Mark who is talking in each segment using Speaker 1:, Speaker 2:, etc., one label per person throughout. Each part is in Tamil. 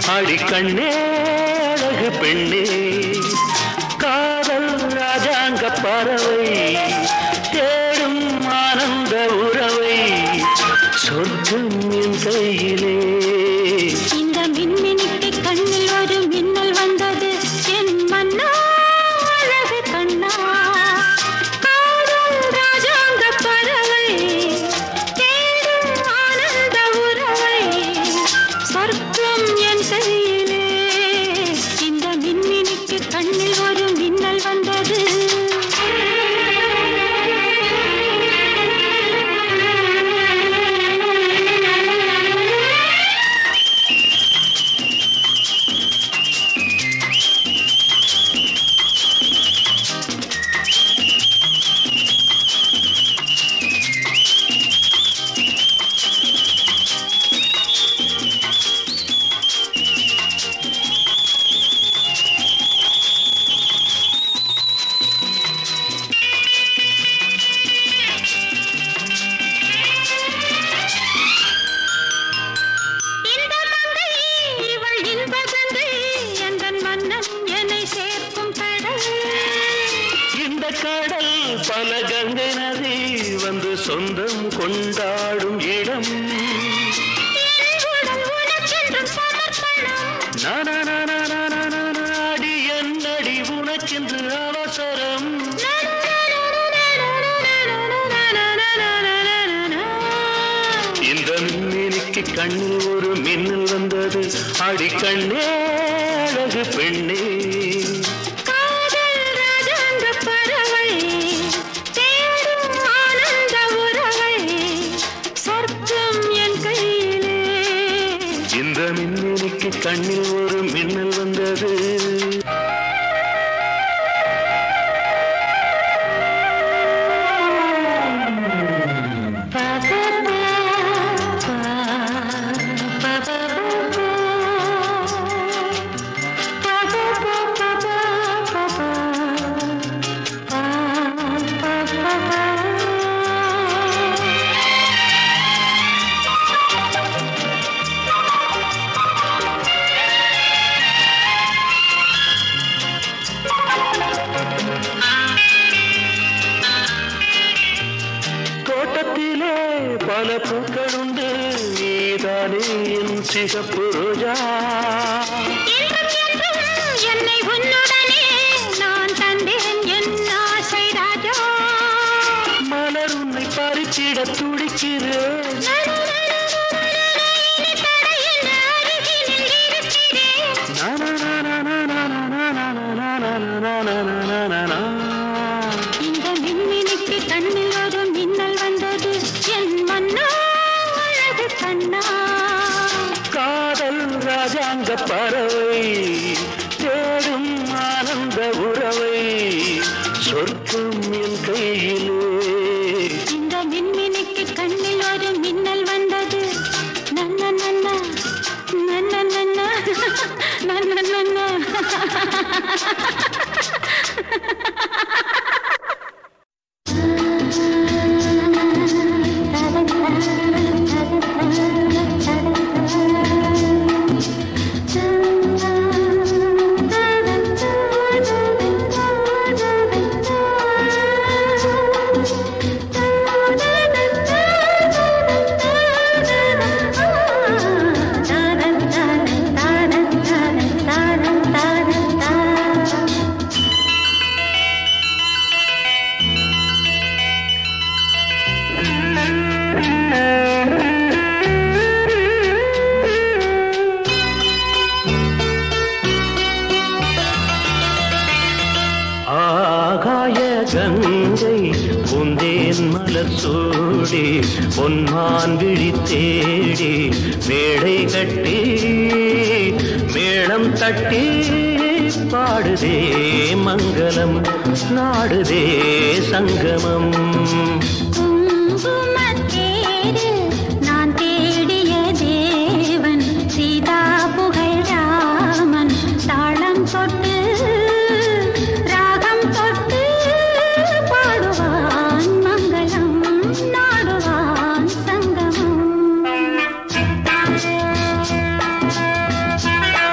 Speaker 1: அடிக்கண்ணே அழகு பெண்ணே காதல் ராஜாங்க பறவை தேடும் ஆனந்த உறவை சொர்க்கம் என் கையிலே
Speaker 2: இந்த மின்மினிக்கு கண்ணில் ஒரு மின்னல் வந்தது என் மன்னா அழகு கண்ணா காதல் ராஜாங்க பறவை தேடும் ஆனந்த உறவை சொர்க்கம் என் கையிலே இந்த மின்மினிக்கு கண்ணில் ஒரு மின்னல் வந்தது இந்த மங்கை இவள் இன்பகங்கை எந்தன் மன்னன் என்னை சேர்க்கும் கடல்
Speaker 1: இந்த கடல் பல கங்கை நதி வந்து சொந்தம் கொண்டாடும் இடம்
Speaker 2: என் உடல் உனக்கென்றும் சமர்ப்பணம்
Speaker 1: நாடி என்னடி உனக்கென்று அவசரம் இந்த மின்னினிக்கு கண்ணில் ஒரு மின்னல் வந்தது அடிக்கண்ணே அழகு பெண்ணே
Speaker 2: காதல் ராஜாங்க பறவை தேடும் ஆனந்த உறவை சொர்க்கம் என் கையிலே
Speaker 1: இந்த மின்னினிக்கு கண்ணில் ஒரு மின்னல் வந்தது தோட்டத்திலே பல பூக்கள் உண்டு நீதானே என் சிகப்பு ரோஜா
Speaker 2: என்றும் என்றும் என்னை உன்னுடனே நான் தந்தேன் என் ஆசை ராஜா
Speaker 1: மலர் உன்னை பறிச்சிட துடிக்கிறேன்
Speaker 2: இனி தடையில்லை, அருகினில் இருக்கிறேன். இந்த மின்மினிக்கு கண்ணில் ஒரு மின்னல் வந்தது என் மன்னா அழகு கண்ணா
Speaker 1: காதல் ராஜாங்க பறவை தேடும் ஆனந்த உறவை சொர்க்கம் என் கையிலே
Speaker 2: இந்த மின்மினிக்கு கண்ணில் ஒரு மின்னல் வந்தது நன்ன நன்ன நன்ன நன்ன நன்ன நன்ன
Speaker 1: ஆகாய கங்கை உந்தேன் மலர் சூடி பொன்மான் விழி தேடி மேடை கட்டி மேளம் தட்டி பாடுதே மங்களம் நாடுதே சங்கமம்
Speaker 2: குங்குமத்தேரில் நான் தேடிய தேவன் சீதா புகழ் ராமன் தாளம் தொட்டு ராகம் தொட்டு பாடுவான் மங்களம் நாடுவான் சங்கமம்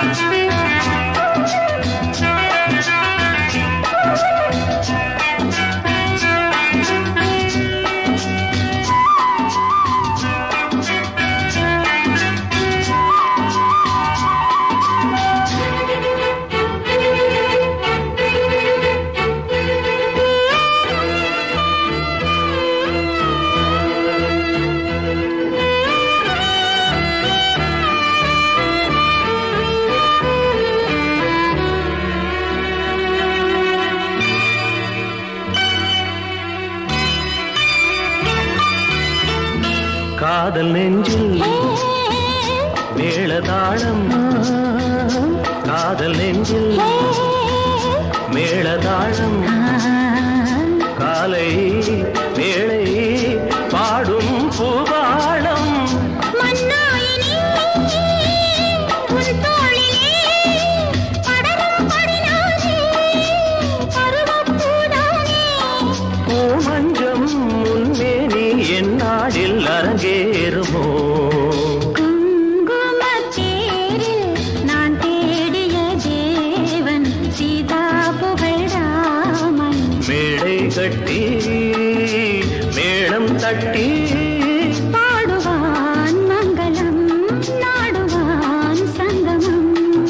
Speaker 1: காதல் நெஞ்சில் மேளதாளம் காதல் நெஞ்சில் மேளதாளம் காலை வேளை பாடும் பூபாளம்
Speaker 2: மன்னாயினி உன் தோளிலே படரும் படினானே பருவப்பூதானே
Speaker 1: பூமஞ்சம் முன்னேனி என்னாடில் அரங்கேறுமோ
Speaker 2: குங்குமத்தேரில் நான் தேடிய தேவன் சீதா புகழாமன்
Speaker 1: மேடை கட்டி மேளம் தட்டி
Speaker 2: பாடுவான் மங்களம் நாடுவான் சங்கமம்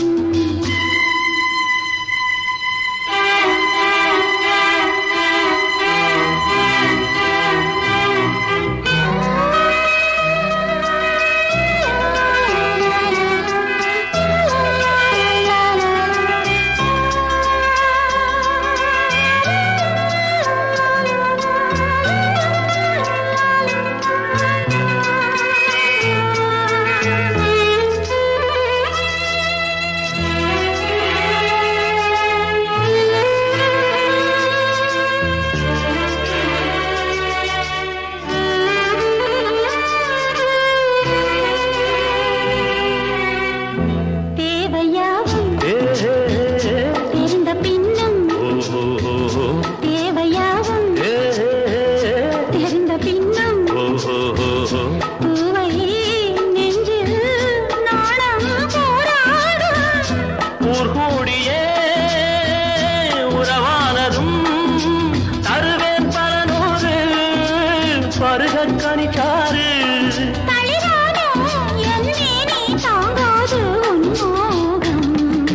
Speaker 2: தேவையாவும்
Speaker 1: ஏ,
Speaker 2: தெரிந்த பின்னும்
Speaker 1: ஓ, ஓ, ஓ,
Speaker 2: தேவையாவும்
Speaker 1: ஏ,
Speaker 2: தெரிந்த பின்னும்
Speaker 1: ஓ, ஓ, ஓ, ஓ.
Speaker 2: பூவை நெஞ்சில் நாணம் போராடும்
Speaker 1: ஊர் கூடியே உறவானதும் தருவேன் பல நூறு பருகக் கனிச்சாறு
Speaker 2: தளிரானோ என் மேனி தாங்காது உன் மோகம்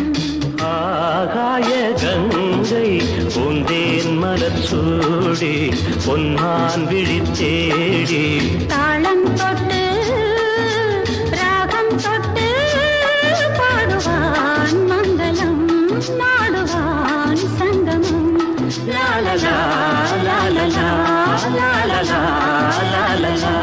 Speaker 1: ஆகாய கங்கை பூந்தேன் மலர் சூடி பொன்மான் விழி தேடி
Speaker 2: தாளம் தொட்டு ராகம் தொட்டு பாடுவான் மங்களம் நாடுவான் சங்கமம் லாலலா லாலலா லாலலா லாலலா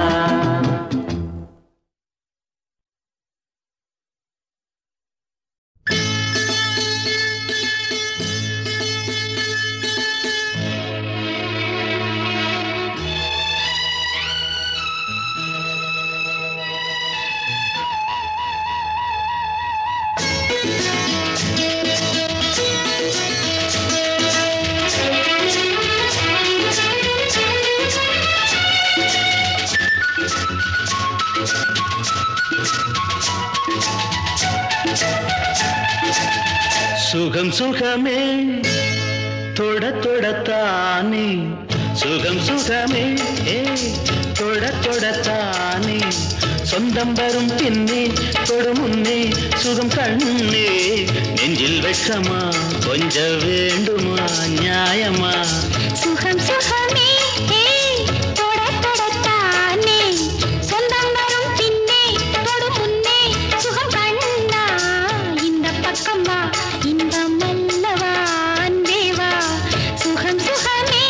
Speaker 1: சுகம் சுகமே தொட தொடத்தானே சுகம் சுகமே ஏ தொட தொடத்தானே சொந்தம் வரும் பின்னே தொடு முன்னே சுகம் கண்ணே நெஞ்சில் வெட்கமா கொஞ்சம் வேண்டுமா நியாயமா
Speaker 2: சுகம் சுகமே ஏய், தொட தொடத்தானே சொந்தம் வரும் பின்னே தொடு முன்னே சுகம் கண்ணா இந்த பக்கம் வா இன்பம் அல்லவா அன்பே வா சுகம் சுகமே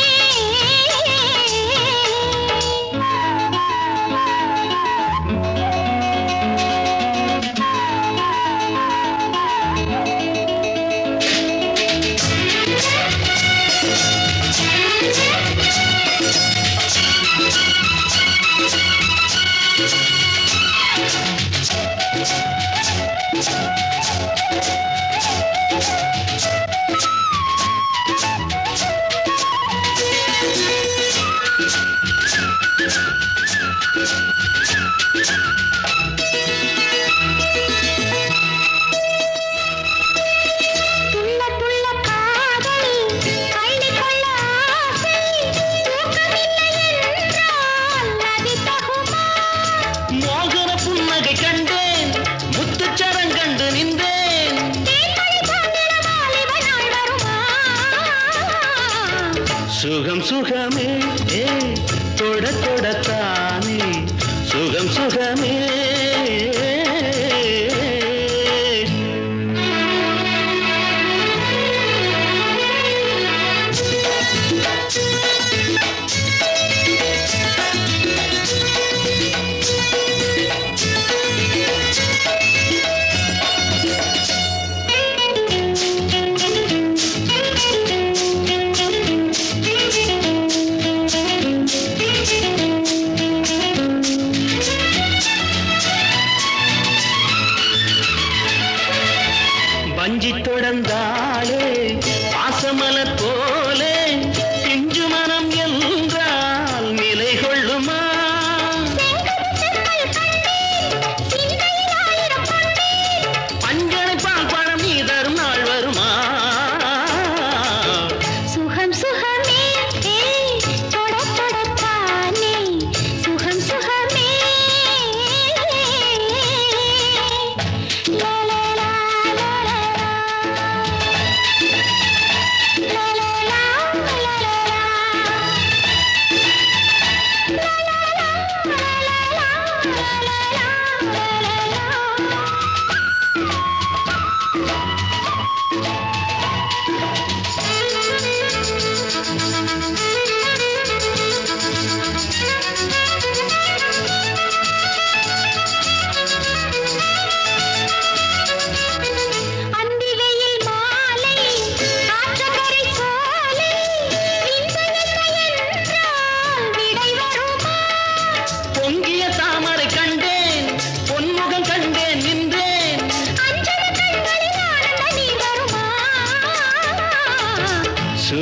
Speaker 2: துள்ள துள்ள காதல் அள்ளிக்கொள்ள ஆசை தூக்கமில்லை என்றால் அது தகுமா
Speaker 1: மோகன புன்னகை கண்டேன் முத்துச்சரம் கண்டு நின்றேன்
Speaker 2: தேன்மழை சாந்திர வாலிப நாள் வருமா
Speaker 1: சுகம் சுகமே ஏ தொட தொடத்தானே சுகம் சுகமே
Speaker 2: ஆ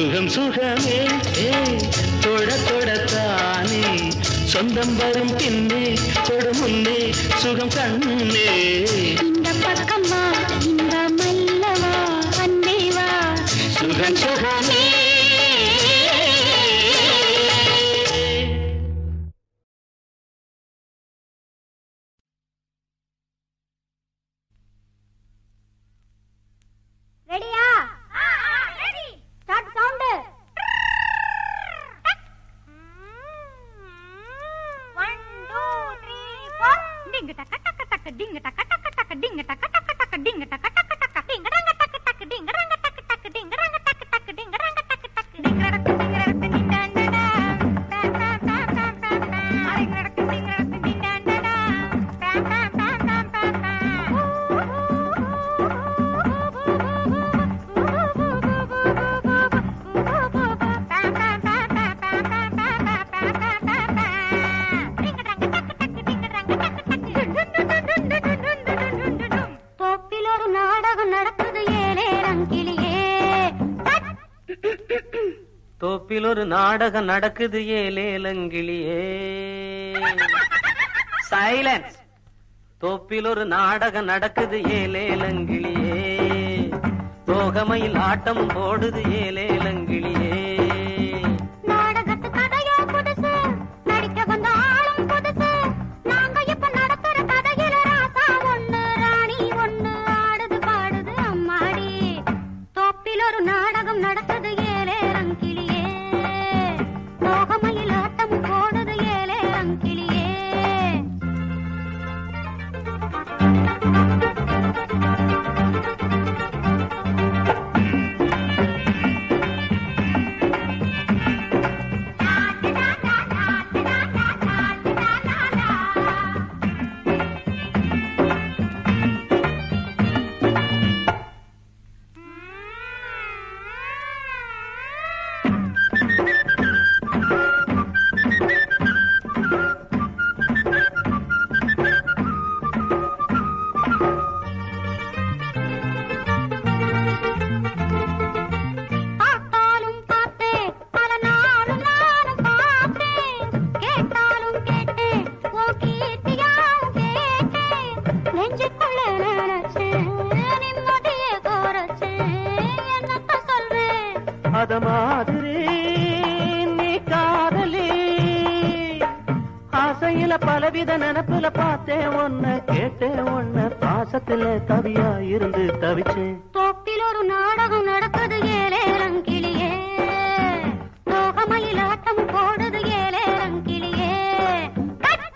Speaker 1: சுகம் சுகமே ஏ தொட தொடத்தானே சொந்தம் வரும் பின்னே தொடு முன்னே சுகம் கண்ணே
Speaker 2: இந்த பக்கமா இந்த மல்லவா அன்பே வா
Speaker 1: சுகம் சுகமே
Speaker 2: ரெடியா ready start sound one two three four டிங்க டக்க டக்க டக்க டிங்க டக்க டக்க டக்க டிங்க டக்க டக்க டக்க டிங்க டக்க டக்க டக்க டிங்க ரங்க டக்க டக்க டிங்க ரங்க டக்க டக்க டிங்க ரங்க டக்க டக்க டிங்க ரங்க டக்க டக்க டிங்க ரங்க டிங்க ரங்க டிங்க டண்டடா பா பா பா பா பா பா டிங்க ரங்க டிங்க ரங்க டிங்க டண்டடா பா பா பா பா பா தோப்பில் ஒரு நாடகம் நடக்குது ஏழே ரங்கிலியே
Speaker 3: தோப்பில் ஒரு நாடகம் நடக்குது ஏலேலங்கிளியே சைலன்ஸ் தோப்பில் ஒரு நாடகம் நடக்குது ஏலேலங்கிளியே தோகமையில் ஆட்டம் போடுது ஏலேலங்கிளியே
Speaker 2: நாடகத்து கதையோ புதுசு நடிக்க வந்த ஆளும் புதுசு நாங்க இப்ப நடத்துற கதையில ராசா ஒண்ணு ராணி ஒண்ணு ஆடுது பாடுது அம்மாடி தோப்பில் ஒரு நாடகம் நடக்குது ஏழே ரங்கிலியே மோகமையில் ஆட்டம் போடுது ஏழே ரங்கிலியே பார்த்தாலும் பார்த்தேன் பல நாளும் நானும் பார்த்தேன் கேட்டாலும் கேட்டேன் உன் கீர்த்தியாவும் கேட்டேன் நெஞ்சுக்குள்ள நினைச்சேன் நிம்மதியை குறைச்சேன் என்னத்த சொல்றேன்
Speaker 3: அத மாதிரி நீ காதலி ஆசையில பலவித நினப்புல பார்த்தேன் ஒன்ன கேட்டேன் ஒன்ன பாசத்துல கவியா இருந்து தவிச்சேன்
Speaker 2: தோப்பில் ஒரு நாடகம் நடக்குது ஏழே ரங்கிலியே தோகமையில் ஆட்டம் போடுது ஏழே ரங்கிலியே கட்!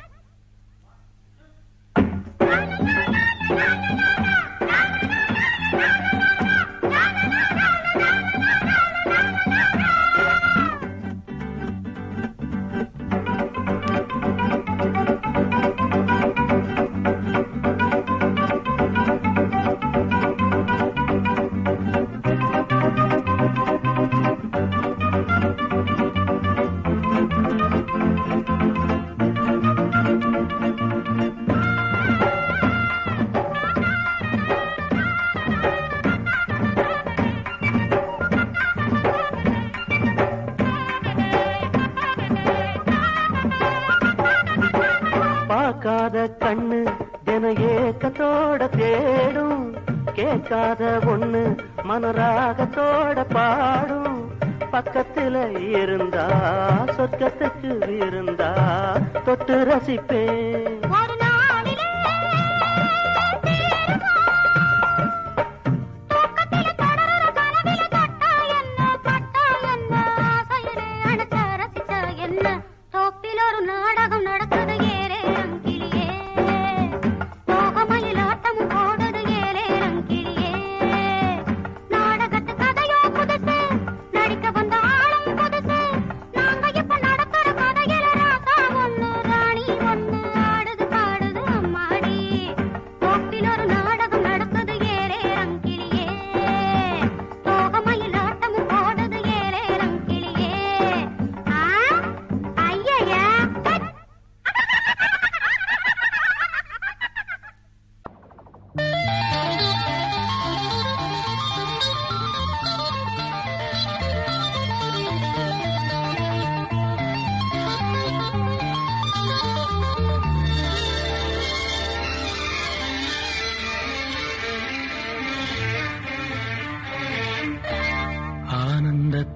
Speaker 3: பார்க்காத கண்ணு தின ஏக்கத்தோட தேடும் கேட்காத ஒண்ணு மனராகத்தோட பாடும் பக்கத்துல இருந்தா சொர்க்கத்துக்கு இருந்தா தொட்டு ரசிப்பேன்
Speaker 2: ஒரு நாளிலே தூக்கத்தில தொடருற கனவில தொட்டா என்ன பட்டா என்ன ஆசையிலே அணைச்ச ரசிச்ச என்ன தோப்பில் ஒரு நாடகம் நடக்குது ஏரே ரங்கிலியே மோகமயில் ஆட்டம் போடுது ஏரே ரங்கிலியே நாடகத்து கதையோ புதுசு நடிக்க வந்த ஆளும் புதுசு நாங்க இப்ப நடத்துற கதையில ராசா ஒண்ணு ராணி ஒண்ணு ஆடுது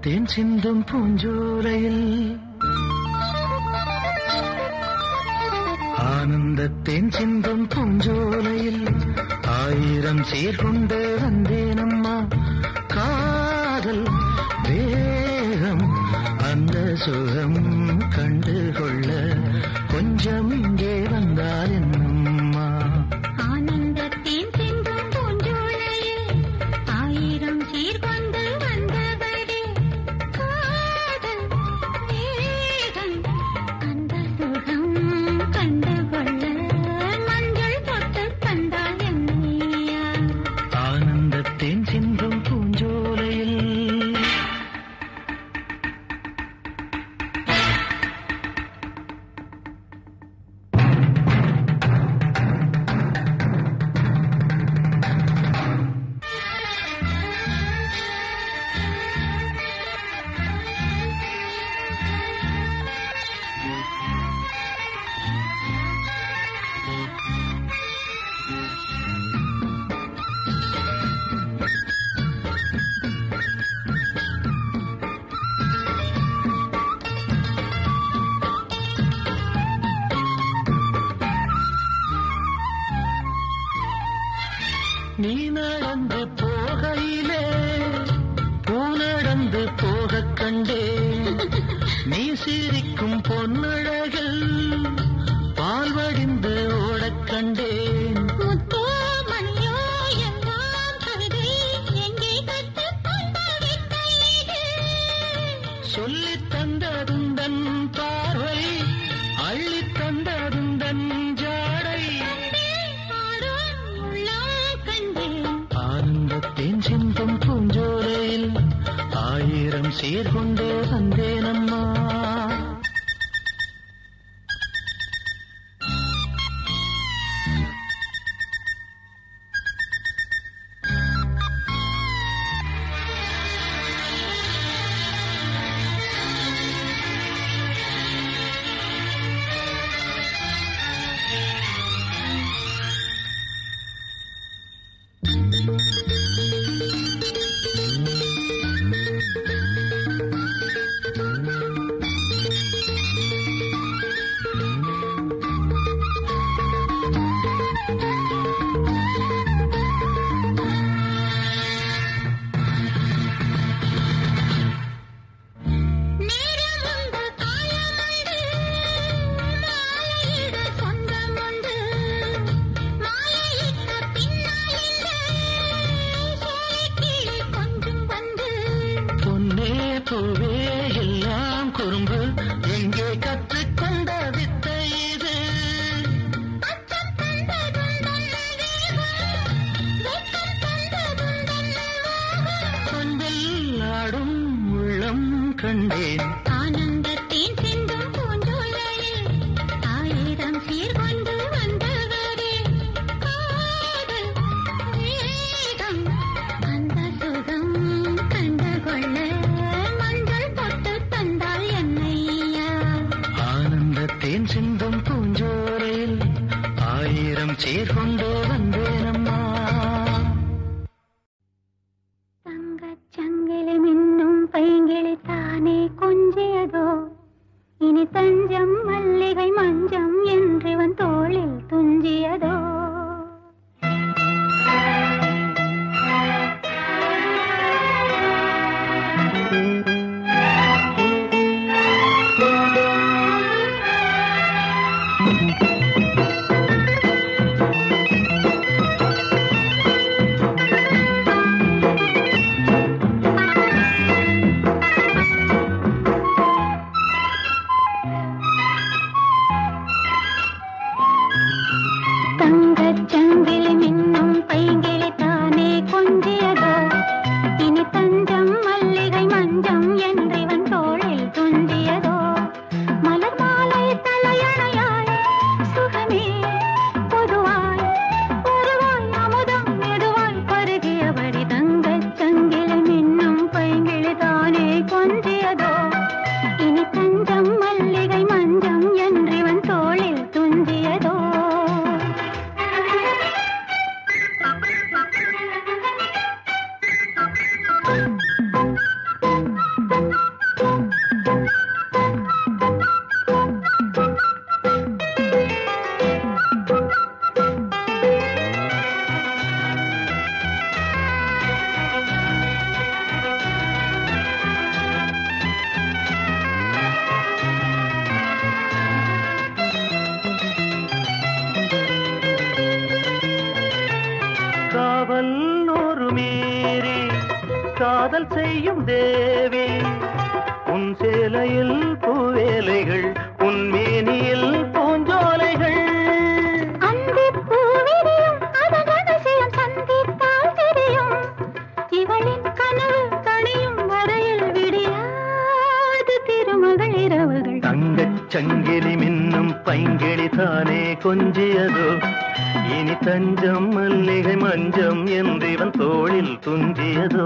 Speaker 1: தேன் சிந்தும் பூஞ்சோலையில் ஆனந்த தேன் சிந்தும் பூஞ்சோலையில் ஆயிரம் சீர்கொண்டு வந்தேனம்மா காதல் வேகம் அந்த சுகம் கண்டு கொள்ள கொஞ்சம் இங்கே வந்தால் என்னம்மா
Speaker 2: ஆனந்தத்தின் சிந்தும் பூஞ்சோலையில் ஆயிரம் சீர்கொண்டு வந்தபடி காதல் வேகம் அந்த சுகம் கண்டு கொள்ள மஞ்சள் தொட்டு தந்தால் என்னையா
Speaker 1: ஆனந்தத்தேன் சிந்தும் பூஞ்சோலையில் நீ நடந்து போகையிலே பூ நடந்து போகக் கண்டேன் நீ சிரிக்கும் பொன்னழகில் பால் வடிந்து ஓடக் கண்டேன்
Speaker 2: முத்தோ மணியோ எல்லாம் கவிதை எங்கே கற்றுக்கொண்ட வித்தை இது
Speaker 1: சொல்லித் தந்ததுந்தன் பார்வை அள்ளித் தந்ததுந்தன் ஜாடை
Speaker 2: ஆடும் உள்ளம் கண்டேன்
Speaker 1: ஆனந்தத்தேன் சிந்தும் பூஞ்சோலையில் ஆயிரம் சீர்கொண்டு வந்தேனம்மா
Speaker 2: நேரம் உண்டு காலம் உண்டு மாலையிட சொந்தம் உண்டு மாலையிட்ட பின்னால் இல்லை சோலைக்கிளி கொஞ்சம் வந்து
Speaker 1: பொன்னே பூவே எல்லாம் குறும்பு எங்கே கற்றுக்கொண்ட வித்தை இது
Speaker 2: அச்சம் தந்ததுந்தன் வேகம் வெட்கம் தந்ததுந்தன் மோகம்
Speaker 1: கொண்டில் ஆடும் உள்ளம் கண்டேன்
Speaker 2: ஆனந்தத்தின் சிந்தும் பூஞ்சோலையில் ஆயிரம் சீர்கொண்டு வந்தவரே காதல் வேகம் அந்த சுகம் கண்டு கொள்ள மஞ்சள் தொட்டு தந்தால் என்னையா
Speaker 1: ஆனந்தத்தேன் சிந்தும் பூஞ்சோலையில் ஆயிரம் சீர்கொண்டு வந்தேனம்மா
Speaker 2: தங்கச் சங்கிலி மின்னும் பைங்கிளி தானே கொஞ்சியதோ இனி தஞ்சம் மல்லிகை மஞ்சம் என்றிவன் தோளில் துஞ்சியதோ தங்க
Speaker 3: காதல் செய்யும் தேவி உன் சேலையில் பூவேலைகள் உன் மேனியில் பூஞ்சோலைகள்
Speaker 2: அந்திப் பூவிரியும் அதன் ரகசியம் சந்தித்தால் தெரியும். இவளின் கனவு கனியும் வரையில் விடியாது திருமகள் இரவுகள்
Speaker 3: தங்கச் சங்கிலி மின்னும் பைங்கிளி தானே கொஞ்சியதோ இனி தஞ்சம் மல்லிகை மஞ்சம் என்றிவன் தோளில் துஞ்சியதோ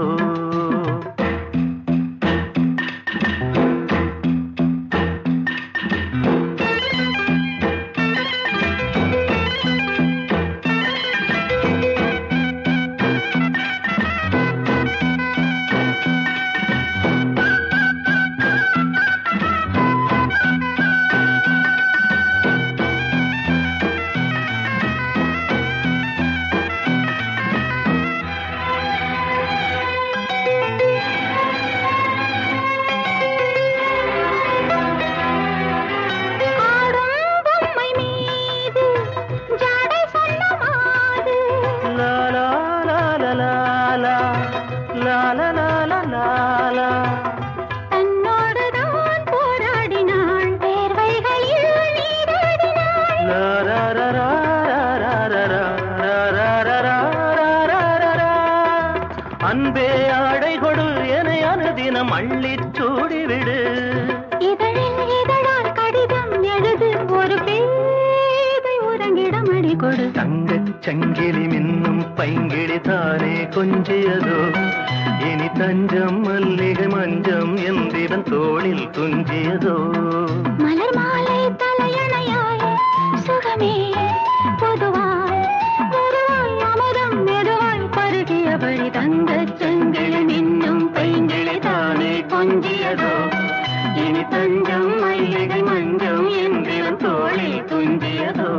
Speaker 2: ஆடும் பொம்மை மீது ஜாடை சொன்ன மாது
Speaker 3: லா லா லா லா லா லா. லா லா லா லா லா லா.
Speaker 2: தன்னோடுதான் போராடினாள் வேர்வைகளில் நீராடினாள்
Speaker 3: லா ரா ரா ரா ரா ரா ரா ரா ரா ரா ரா ரா ரா ரா ரா. அன்பே ஆடை கொடு என அனுதினம் அள்ளிச் சூடிவிடு
Speaker 2: இதழில் இதழால் கடிதம் எழுது ஒரு பேதை உறங்கிடம் அடி கொடு
Speaker 3: தங்கச் சங்கிலி மின்னும் பைங்கிளி தானே கொஞ்சியதோ இனி தஞ்சம் மல்லிகை மஞ்சம் என்றிவன் தோளில் துஞ்சியதோ
Speaker 2: மலர் மாலை தலையணையாய் சுகமே பொதுவாய் பொதுவாய் அமுதம் மெதுவாய் பருகியபடி தங்கச் செங்கிழி நின்னும் பைங்கிழி தானே கொஞ்சியதோ
Speaker 3: இனி தஞ்சம் மல்லிகை மஞ்சம் என்றிவன் தோளில் துஞ்சியதோ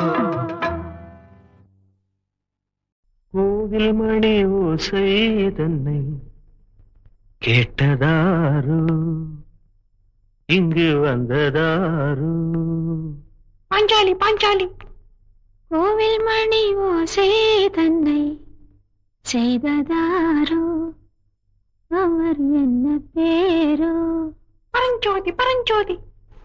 Speaker 3: கோவில் மணி ஓசை தன்னை கேட்டதாரோ இங்கு வந்ததாரோ
Speaker 2: பாஞ்சாலி பாஞ்சாலி கோவில் மணி ஓசை தன்னை செய்ததாரோ அவர் என்ன பேரோ பரஞ்சோதி பரஞ்சோதி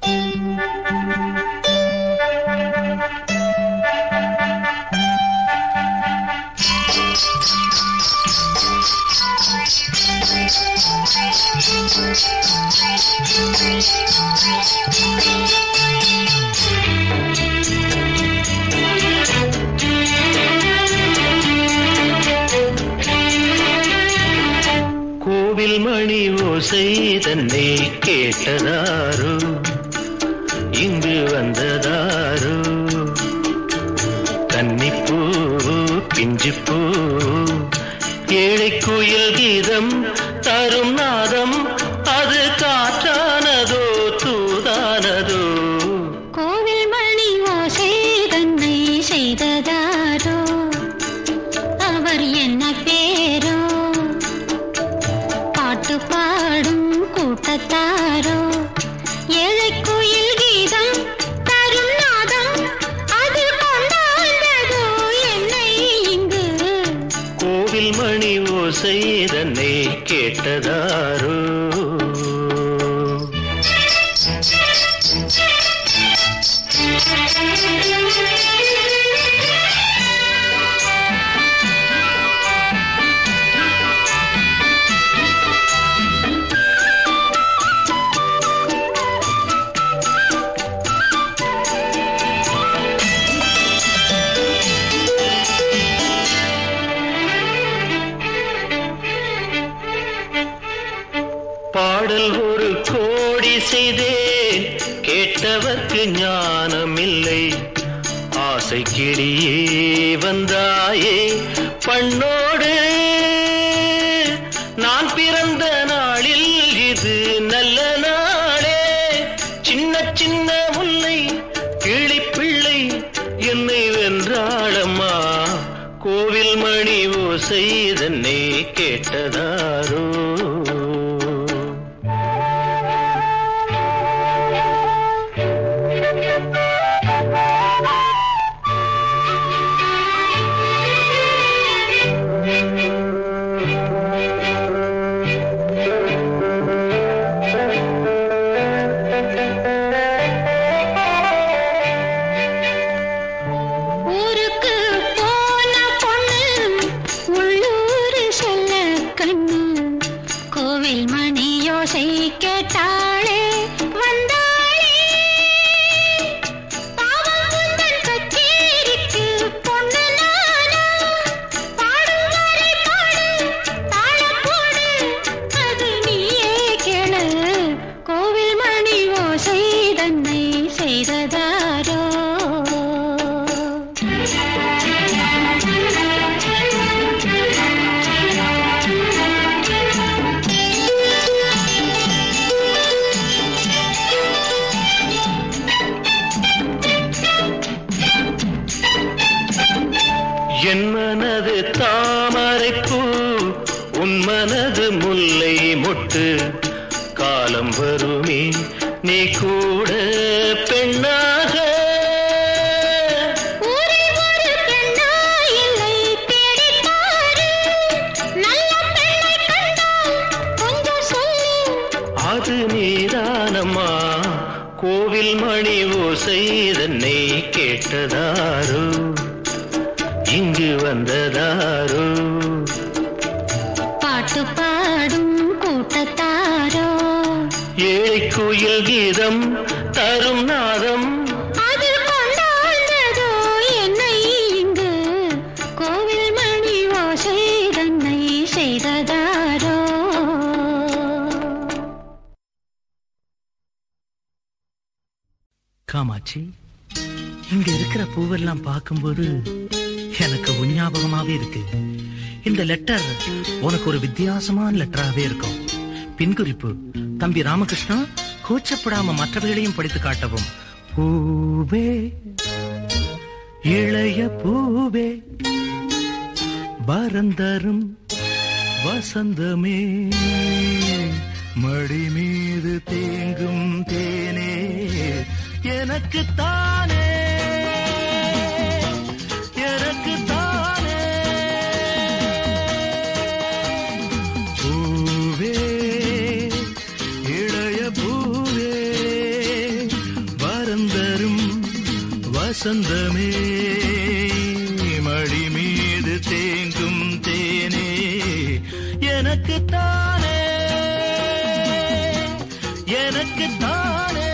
Speaker 3: கோவில் மணி ஓசை தன்னை கேட்டதாரோ இங்கு வந்ததாரோ கன்னிப்பூ பிஞ்சிப்பூ ஏழை குயில் கீதம் தரும் நாதம் அது காற்றானதோ தூதானதோ
Speaker 2: கோவில் மணி ஓசை தன்னை செய்ததாரோ அவர் என்ன பேரோ பாட்டு பாடும் கூட்டத்தாரோ ஏழை குயில் கீதம் தரும் நாதம் அது கொண்டாண்டதோ என்னை இங்கு
Speaker 3: கோவில் மணி ஓசை தன்னை கேட்டதாரோ பாடல் ஒரு கோடி செய்தேன் கேட்டவர்க்கு ஞானமில்லை ஆசை கிளியே வந்தாயே பண்ணோடு நான் பிறந்த நாளில் இது நல்ல நாளே சின்ன சின்ன முல்லை கிளிப்பிள்ளை என்னை வென்றாளம்மா கோவில் மணி ஓசை தன்னை கேட்டதாரோ
Speaker 2: கேட்டாளே வந்தாளே பாவம் உந்தன் கச்சேரிக்கு பொண்ணு நானா பாடும் வரை பாடு தாளம் போடு அது நீயே கேளு கோவில் மணி ஓசை தன்னை செய்ததாரோ
Speaker 3: என் மனது தாமரைப்பூ உன் மனது முல்லை மொட்டு காலம் வருமே நீ கூட பெண்ணாக
Speaker 2: ஊரில் ஒரு பெண்ணா இல்லை தேடிப் பாரு நல்ல பெண்ணை கண்டால் கொஞ்சம் சொல்லு
Speaker 3: அது நீதானம்மா கோவில் மணி ஓசை தன்னை கேட்டதாரோ இங்கு வந்ததாரோ
Speaker 2: பாட்டு பாடும் கூட்டத்தாரோ
Speaker 3: ஏழை குயில் கீதம் தரும் நாதம்
Speaker 2: அது கொண்டாண்டதோ என்னை இங்கு கோவில் மணி ஓசை தன்னை செய்ததாரோ
Speaker 4: காமாட்சி இங்க இருக்கிற பூவெல்லாம் பார்க்கும்போது எனக்கு உன் ஞாபகமாவே இருக்கு இந்த லெட்டர் உனக்கு ஒரு வித்தியாசமான லெட்டராவே இருக்கும் பின்குறிப்பு தம்பி ராமகிருஷ்ணா கூச்சப்படாம மற்றவைகளையும் படித்து காட்டவும் பூவே இளைய பூவே பரந்தரும் வசந்தமே மடி மீது தேங்கும் தேனே எனக்கு தானே எனக்கு தானே பூவே இளைய பூவே வரந்தரும் வசந்தமே மடி மீது தேங்கும் தேனே எனக்கு தானே எனக்கு தானே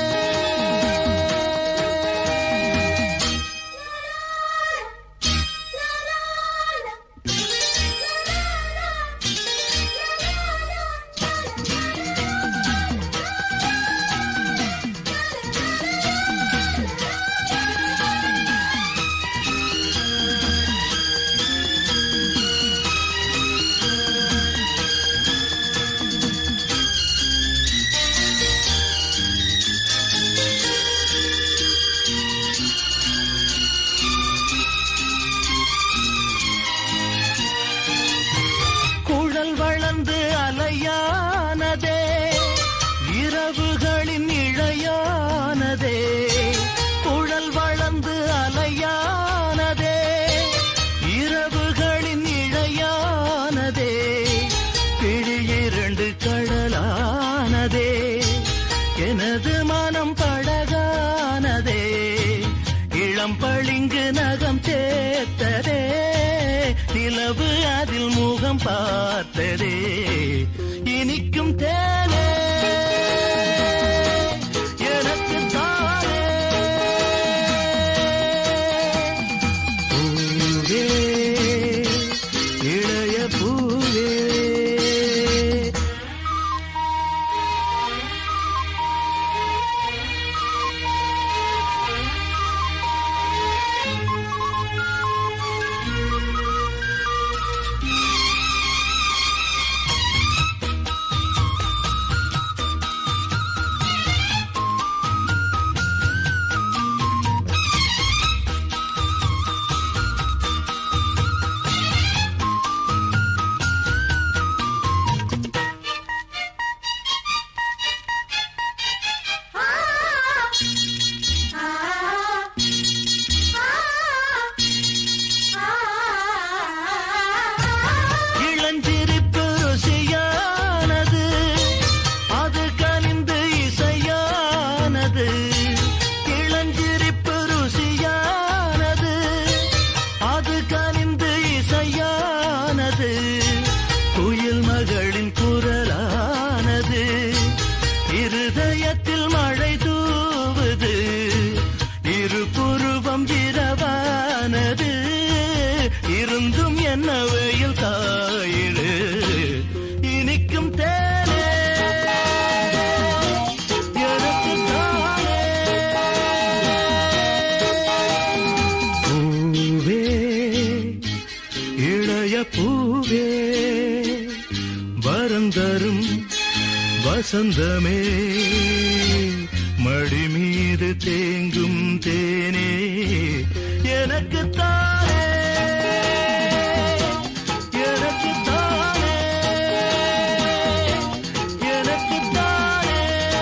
Speaker 4: குழல் வளர்ந்து அலையானதே இரவுகளின் இழையானதே குழல் வளர்ந்து அலையானதே இரவுகளின் இழையானதே பிழியிரண்டு கடலானதே எனது மனம் படகானதே இளம் பளிங்கு நகம் சேர்த்ததே நிலவு அதில் முகம் பார்த்ததே இனிக்கும் தேனே எனக்கு தானே பூவே இளைய பூவே இளஞ்சிரிப்பு ருசியானது அது கனிந்து இசையானது இளஞ்சிரிப்பு ருசியானது அது கனிந்து இசையானது குயில் மகளின் குரலானது வசந்தமே மடி மீது தேங்கும் தேனே எனக்கு தானே எனக்கு தானே எனக்கு தானே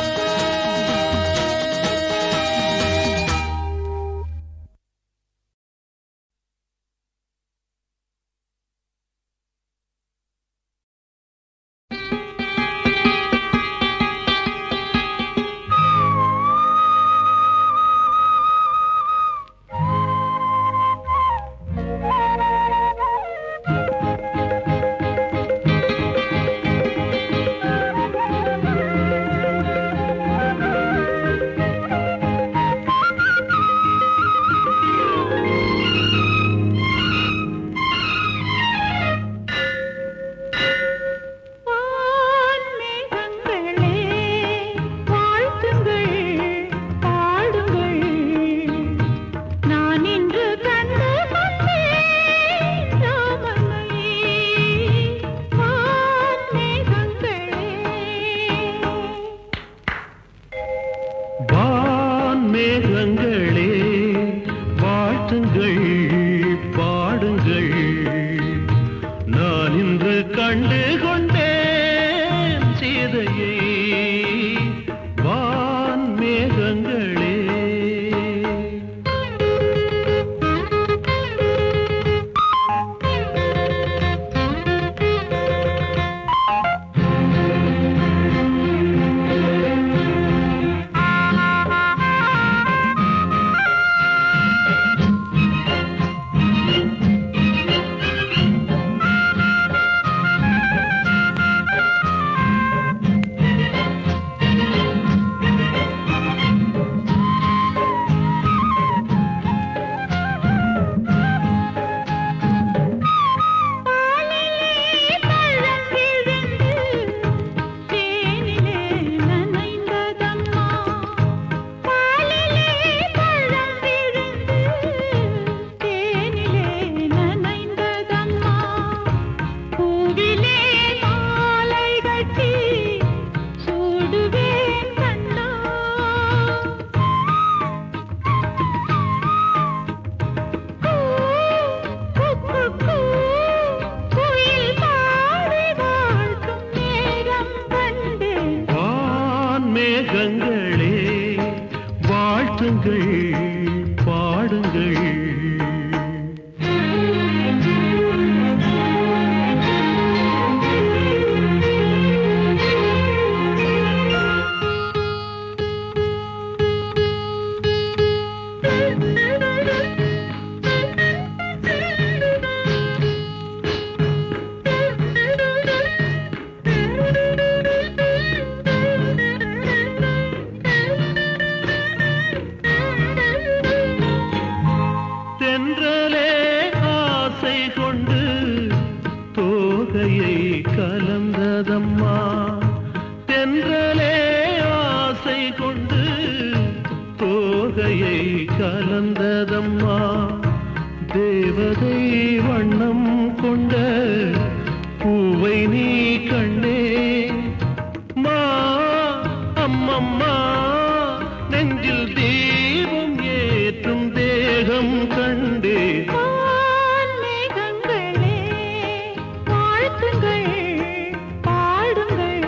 Speaker 2: வான்மேகங்களே, வாழ்த்துங்கள், பாடுங்கள். நான் இன்று கண்டு கொண்டேன் ராமனை. வான்மேகங்களே.
Speaker 4: வான்மேகங்களே வாழ்த்துங்கள் பாடுங்கள் நான் இன்று கண்டு கொண்டேன் சீதையை வான்மேகங்களே
Speaker 2: பாலிலே பழம் விழுந்து தேனிலே நனைந்ததம்மா பாலிலே பழம் விழுந்து தேனிலே நனைந்ததம்மா பூவிலே மாலை கட்டி சூடுவேன் கண்ணா குயில் பாடி வாழ்த்தும் நேரம் கண்டேன்
Speaker 4: வான்மேகங்களே வாழ்த்துங்கள் பாடுங்கள் தென்றலே ஆசை கொண்டு தோகையை கலந்ததம்மா தென்றலே ஆசை கொண்டு தோகையை கலந்ததம்மா தேவதை வண்ணம் கொண்ட பூவை நீ கண்டே மா அம்மம்மா நெஞ்சில் தீபம் ஏற்றும் தேகம் கண்டே
Speaker 2: வான்மேகங்களே, வாழ்த்துங்கள், பாடுங்கள்.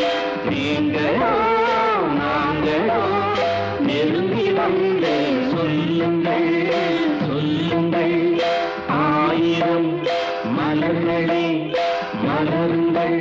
Speaker 3: நீங்களோ நாங்களோ நெருங்கி வந்து சொல்லுங்கள் சொல்லுங்கள் ஆயிரம் மலர்களே மலருங்கள்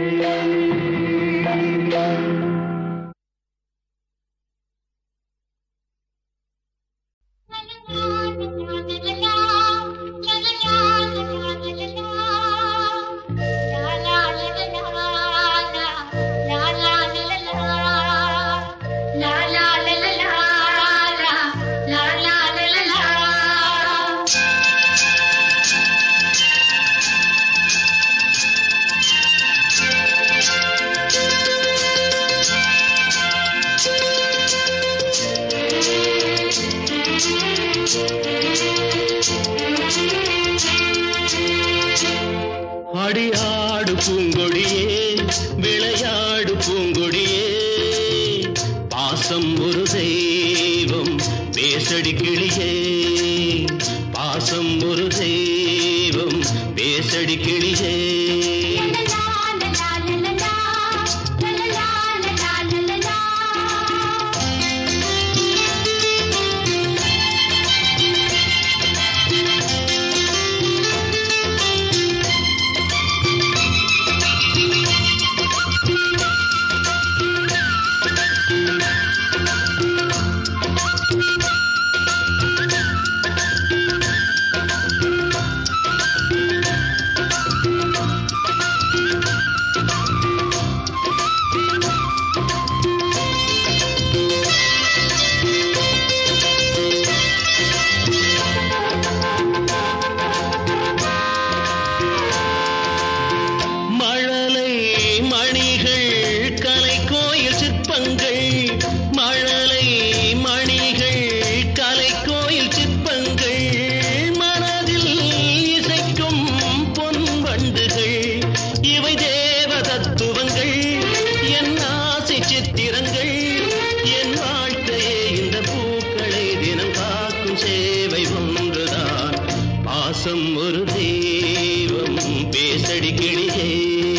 Speaker 4: அடியாடு பூங்கொடியே விளையாடு பூங்கொடியே பாசம் ஒரு தெய்வம் பேசடி கிளியே பாசம் ஒரு தெய்வம் பேசடி கிளியே மழலை மணிகள் கலை கோயில் சிற்பங்கள் மழலை மணிகள் கலை கோயில் சிற்பங்கள் மனதில் இசைக்கும் பொன் வண்டுகள் இவை தேவ தத்துவங்கள் என் ஆசை சித்திரங்கள் என் வாழ்க்கையே இந்த பூக்களை தினம் காக்கும் சேவை ஒன்றுதான் பாசம் ஒரு தெய்வம் பேசடி கிளியே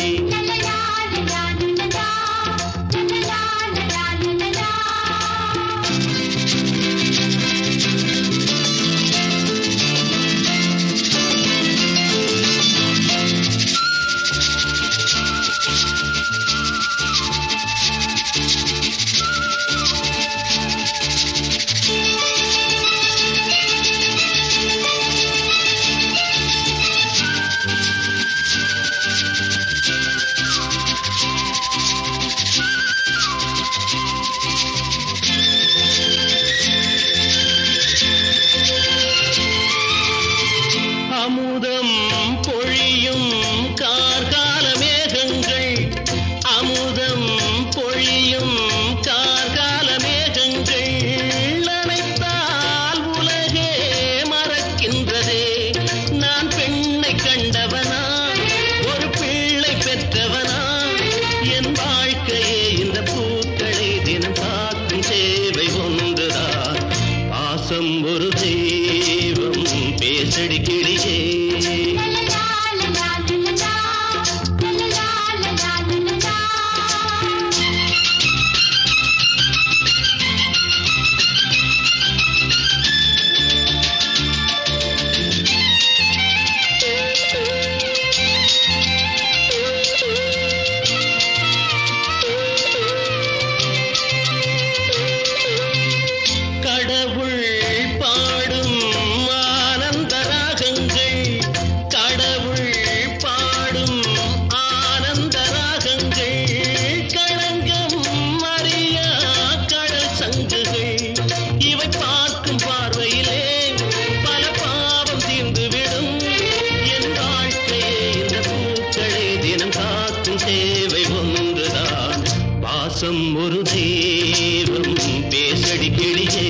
Speaker 4: அமுதம் பொழியும் கார்கால மேகங்கள் அமுதம் பொழியும் கார்கால மேகங்கள் நினைத்தால் உலகே மறக்கின்றதே நான் பெண்ணை கண்டவனா ஒரு பிள்ளை பெற்றவனா என் வாழ்க்கையே இந்த பூக்களை தினம் காக்கும் சேவை ஒன்றுதான் பாசம் ஒரு தெய்வம் பேசடி கிளியே கடவுள் பாடும் ஆனந்த ராகங்கள் கடவுள் பாடும் ஆனந்த ராகங்கள் களங்கம் அறியா கடல் சங்குகள் இவை பார்க்கும் பார்வையிலே பல பாவம் தீர்ந்துவிடும் என் வாழ்க்கையே இந்த பூக்களை தினம் காக்கும் சேவை ஒன்றுதான் பாசம் ஒரு தெய்வம் பேசடி கிளியே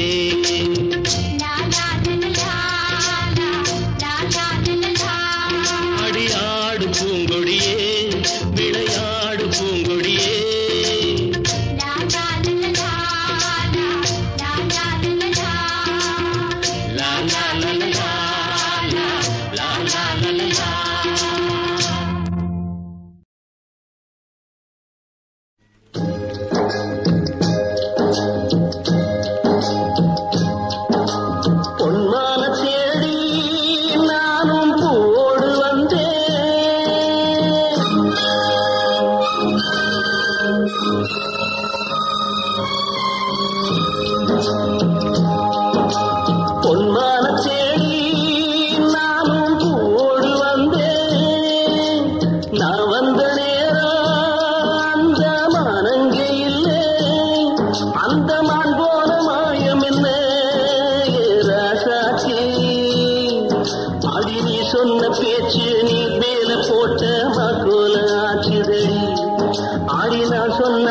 Speaker 4: அடியாடு பூங்கொடியே விளையாடு பூங்கொடியே லா லா லா லா லா, லா லா லா லா லா.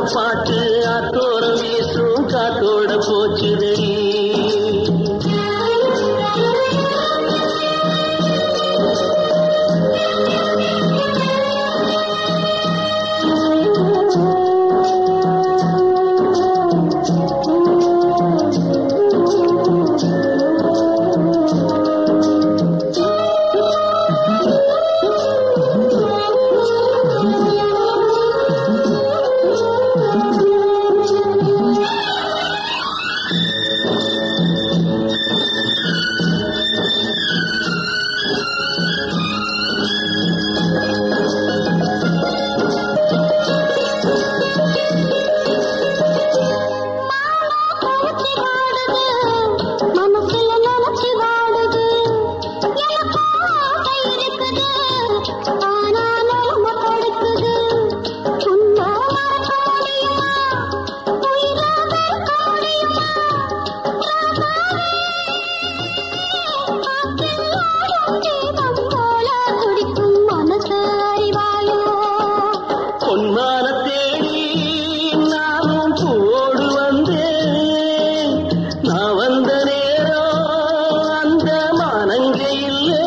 Speaker 3: பாட்டு ஆத்தோரம் வீசும் காத்தோட போச்சுதடி
Speaker 2: மனசுல நினைச்சு வாடுது எனக்கும் ஆசை இருக்குது ஆனா நிலைமை தடுக்குது உன்னை மறக்க முடியுமா உயிரை வெறுக்க முடியுமா காற்றில் தீபம் போல துடிக்கும் மனசு அறிவாயோ
Speaker 3: பொன்மான தேடி நானும் பூவோடு வந்தேன் நான் வந்த நேரம் அந்த மானங்க இல்லை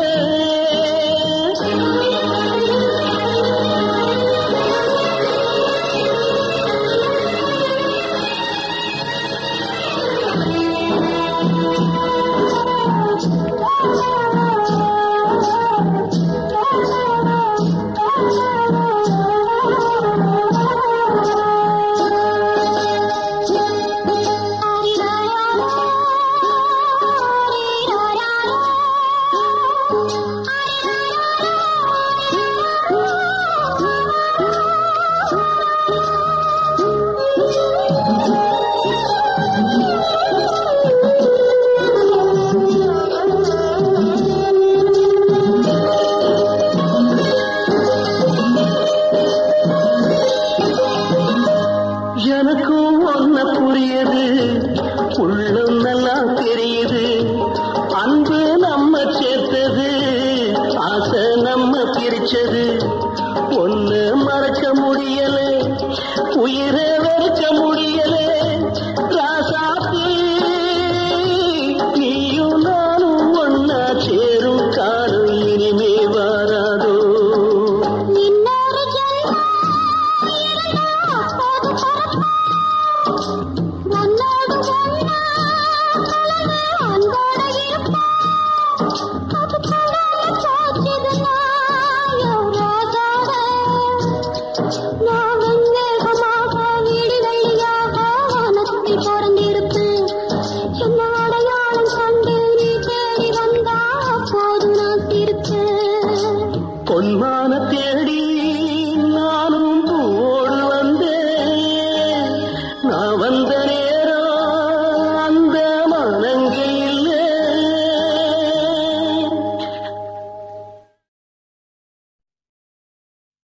Speaker 3: எனக்கும் ஒன்ன புரியுது உள்ளம் நல்லா தெரியுது அன்பு நம்ம சேர்த்தது ஆசை நம்ம பிரிச்சது ஒண்ணு மறக்க முடியல உயிரை வெறுக்க முடியல ராசாத்தி நீயும் நானும் ஒன்னா சேரும் காலம் இனிமே வாராதோ
Speaker 2: இன்னொரு ஜென்மம் அப்போது பிறக்கும். உன்னோடு ஒன்னா கலந்து அன்போடு இருப்போம். அது கடந்து போச்சுதுன்னா, என் ரோஜாவே. நான் வெண்மேகமாக, வீடு வெள்ளியாக வானத்தில் பிறந்திருப்பேன். என்ன அடையாளம் கண்டு நீ தேடி வந்தா அப்போது நான் சிரிப்பேன்
Speaker 3: பொன்மான தேடி நானும் பூவோடு வந்தேன் நான் வந்த